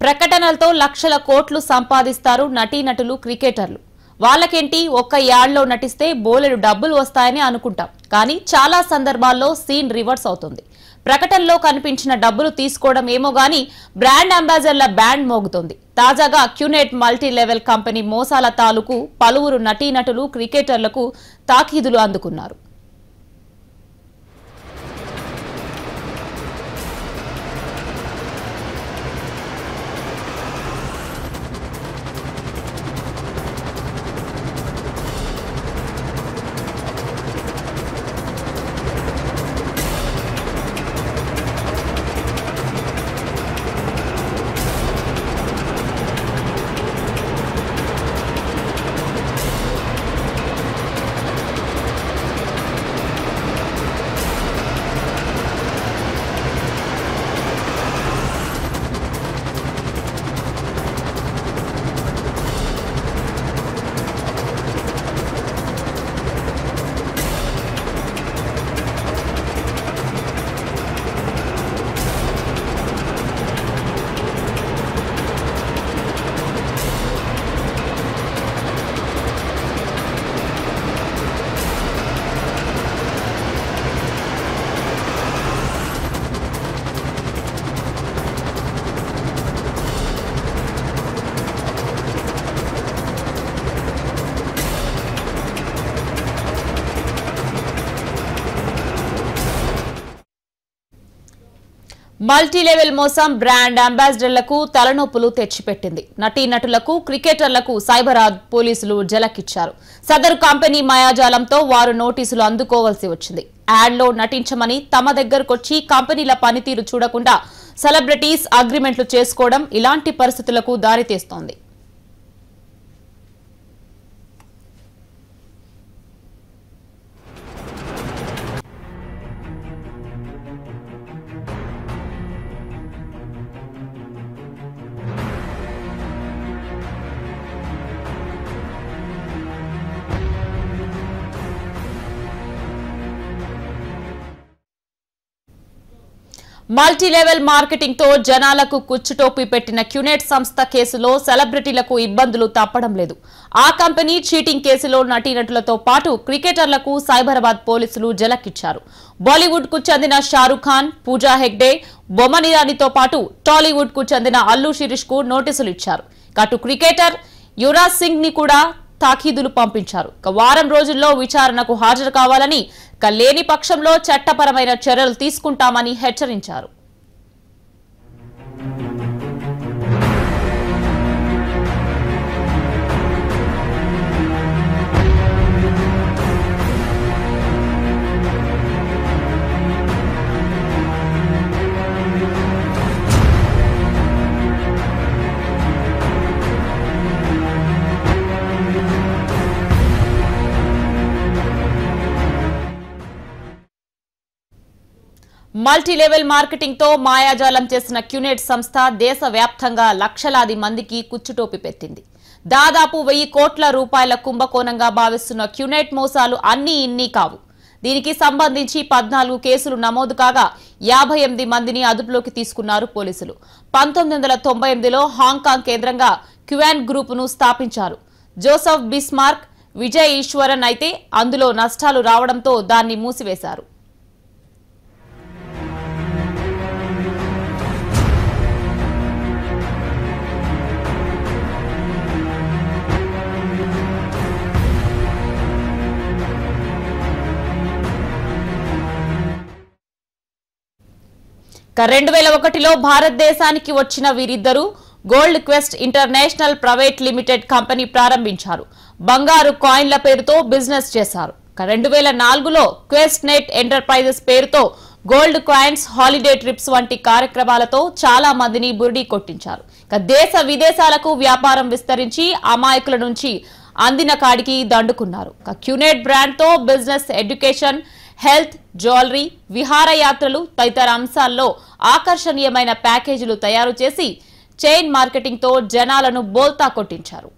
ప్రకటనలతో లక్షల కోట్లు సంపాదిస్తారు నటీనటులు క్రికెటర్లు వాళ్ళకేంటి ఒక్క యాడ్లో నటిస్తే బోలెడు డబ్బులు వస్తాయని అనుకుంటాం కానీ చాలా సందర్భాల్లో సీన్ రివర్స్ అవుతుంది ప్రకటనలో కనిపించిన డబ్బులు తీసుకోవడం ఏమో గానీ బ్రాండ్ అంబాసిడర్ల బ్యాండ్ మోగుతోంది తాజాగా క్యూనెట్ మల్టీ లెవెల్ కంపెనీ మోసాల తాలూకు పలువురు నటీనటులు క్రికెటర్లకు తాకీదులు అందుకున్నారు మల్టీ లెవెల్ మోసం బ్రాండ్ అంబాసిడర్లకు తలనొప్పులు తెచ్చిపెట్టింది నటీనటులకు క్రికెటర్లకు సైబరాబాద్ పోలీసులు జలకిచ్చారు సదరు కంపెనీ మాయాజాలంతో వారు నోటీసులు అందుకోవాల్సి వచ్చింది యాడ్లో నటించమని తమ దగ్గరకొచ్చి కంపెనీల పనితీరు చూడకుండా సెలబ్రిటీస్ అగ్రిమెంట్లు చేసుకోవడం ఇలాంటి పరిస్థితులకు దారితీస్తోంది మల్టీ లెవెల్ మార్కెటింగ్ తో జనాలకు కుచ్చుటోపి పెట్టిన క్యునెట్ సంస్థ కేసులో సెలబ్రిటీలకు ఇబ్బందులు తప్పడం లేదు ఆ కంపెనీ చీటింగ్ కేసులో నటీనటులతో పాటు క్రికెటర్లకు సైబరాబాద్ పోలీసులు జలకిచ్చారు బాలీవుడ్ కు చెందిన షారుఖ్ ఖాన్ పూజా హెగ్డే బొమ్మనిరానితో పాటు టాలీవుడ్ కు చెందిన అల్లు శిరీష్ కు నోటీసులు ఇచ్చారు అటు క్రికెటర్ యువరాజ్ సింగ్ ని కూడా తాకీదులు పంపించారు ఇక వారం రోజుల్లో విచారణకు హాజరు కావాలని ఇక లేని పక్షంలో చట్టపరమైన చర్యలు తీసుకుంటామని హెచ్చరించారు మల్టీ లెవెల్ మార్కెటింగ్ తో మాయాజాలం చేసిన క్యునెట్ సంస్థ దేశవ్యాప్తంగా లక్షలాది మందికి కుచ్చుటోపి పెట్టింది దాదాపు వెయ్యి కోట్ల రూపాయల కుంభకోణంగా భావిస్తున్న క్యునెట్ మోసాలు అన్నీ ఇన్ని కావు దీనికి సంబంధించి పద్నాలుగు కేసులు నమోదు కాగా యాభై ఎనిమిది మందిని అదుపులోకి తీసుకున్నారు పోలీసులు పంతొమ్మిది వందల తొంభై ఎనిమిదిలో హాంకాంగ్ కేంద్రంగా క్యువాన్ గ్రూపును స్థాపించారు జోసఫ్ బిస్మార్క్ విజయ్ ఈశ్వరన్ అయితే అందులో నష్టాలు రావడంతో దాన్ని మూసివేశారు రెండు వేల ఒకటిలో భారతదేశానికి వచ్చిన వీరిద్దరూ gold quest international private limited company ప్రారంభించారు బంగారు కాయిన్ల పేరుతో బిజినెస్ చేశారు రెండు వేల నాలుగులో క్వెస్ట్ నెట్ ఎంటర్ప్రైజెస్ పేరుతో గోల్డ్ కాయిన్స్ హాలిడే ట్రిప్స్ వంటి కార్యక్రమాలతో చాలా మందిని బురిడీ కొట్టించారు ఇక దేశ విదేశాలకు వ్యాపారం విస్తరించి అమాయకుల నుంచి అందిన కాడికి దండుకున్నారు ఇక క్యూనెట్ బ్రాండ్ తో బిజినెస్ ఎడ్యుకేషన్ హెల్త్ జ్యువెలరీ విహారయాత్రలు తదితర అంశాల్లో ఆకర్షణీయమైన ప్యాకేజీలు తయారు చేసి చైన్ మార్కెటింగ్ తో జనాలను బోల్తా కొట్టించారు